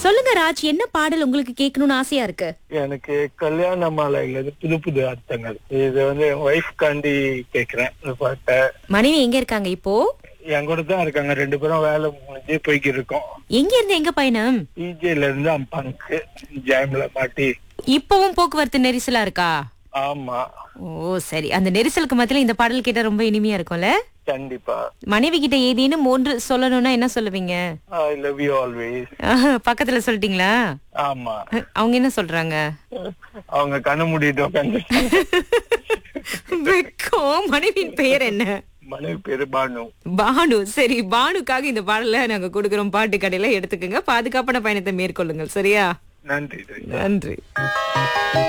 சொல்லுங்க ராஜ் என்ன பாடல் உங்களுக்கு கேட்கணும்னு ஆசையா இருக்கு எனக்கு கல்யாண மாலையில இருந்து புது புது அர்த்தங்கள் இது வந்து என் ஒய்ஃப் காண்டி கேக்குறேன் இந்த பாட்டை மனைவி எங்க இருக்காங்க இப்போ என் கூட தான் இருக்காங்க ரெண்டு பேரும் வேலை முடிஞ்சு போய்க்கிட்டு இருக்கோம் எங்க இருந்து எங்க பயணம் இஜேல இருந்து அம்பானுக்கு ஜாம்ல மாட்டி இப்பவும் போக்குவரத்து நெரிசலா இருக்கா ஆமா ஓ சரி அந்த நெரிசலுக்கு மத்தியில இந்த பாடல் கேட்டா ரொம்ப இனிமையா இருக்கும்ல கண்டிப்பா மனைவி கிட்ட ஏதேனும் ஒன்று சொல்லணும்னா என்ன சொல்லுவீங்க ஐ லவ் யூ ஆல்வேஸ் ஆஹா, பக்கத்துல சொல்லிட்டீங்களா ஆமா அவங்க என்ன சொல்றாங்க அவங்க கண்ணு மூடிட்டு உட்காந்து வெக்கம் மனைவியின் பெயர் என்ன மனைவி பேரு பானு பானு சரி பானுக்காக இந்த பாடலை நாங்க கொடுக்குறோம் பாட்டு கடையில எடுத்துக்கோங்க பாதுகாப்பான பயணத்தை மேற்கொள்ளுங்கள் சரியா நன்றி நன்றி